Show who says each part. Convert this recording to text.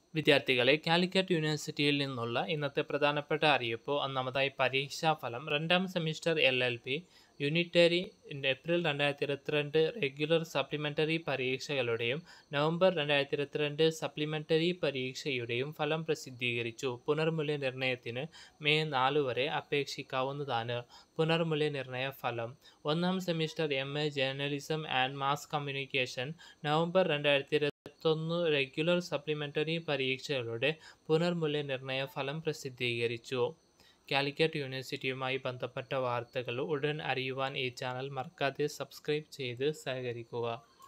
Speaker 1: വിദ്യാർത്ഥികളെ കാലിക്കറ്റ് യൂണിവേഴ്സിറ്റിയിൽ നിന്നുള്ള ഇന്നത്തെ പ്രധാനപ്പെട്ട അറിയിപ്പ് ഒന്നാമതായി പരീക്ഷാഫലം രണ്ടാം semester L L P unitary April രണ്ടായിരത്തി ഇരുപത്തിരണ്ട് റെഗുലർ സപ്ലിമെൻ്ററി പരീക്ഷകളുടെയും നവംബർ രണ്ടായിരത്തി ഇരുപത്തിരണ്ട് സപ്ലിമെൻ്ററി പരീക്ഷയുടെയും ഫലം പ്രസിദ്ധീകരിച്ചു പുനർമൂല്യനിർണ്ണയത്തിന് മെയ് നാല് വരെ അപേക്ഷിക്കാവുന്നതാണ് പുനർമൂല്യനിർണ്ണയ ഫലം ഒന്നാം semester M A journalism and mass communication November രണ്ടായിരത്തി ഇരുപത്തൊന്ന് റെഗുലർ സപ്ലിമെൻ്ററി പരീക്ഷകളുടെ പുനർമൂല്യനിർണ്ണയ ഫലം പ്രസിദ്ധീകരിച്ചു കാലിക്കറ്റ് യൂണിവേഴ്സിറ്റിയുമായി ബന്ധപ്പെട്ട വാർത്തകൾ ഉടൻ അറിയുവാൻ ഈ ചാനൽ മറക്കാതെ സബ്സ്ക്രൈബ് ചെയ്ത് സഹകരിക്കുക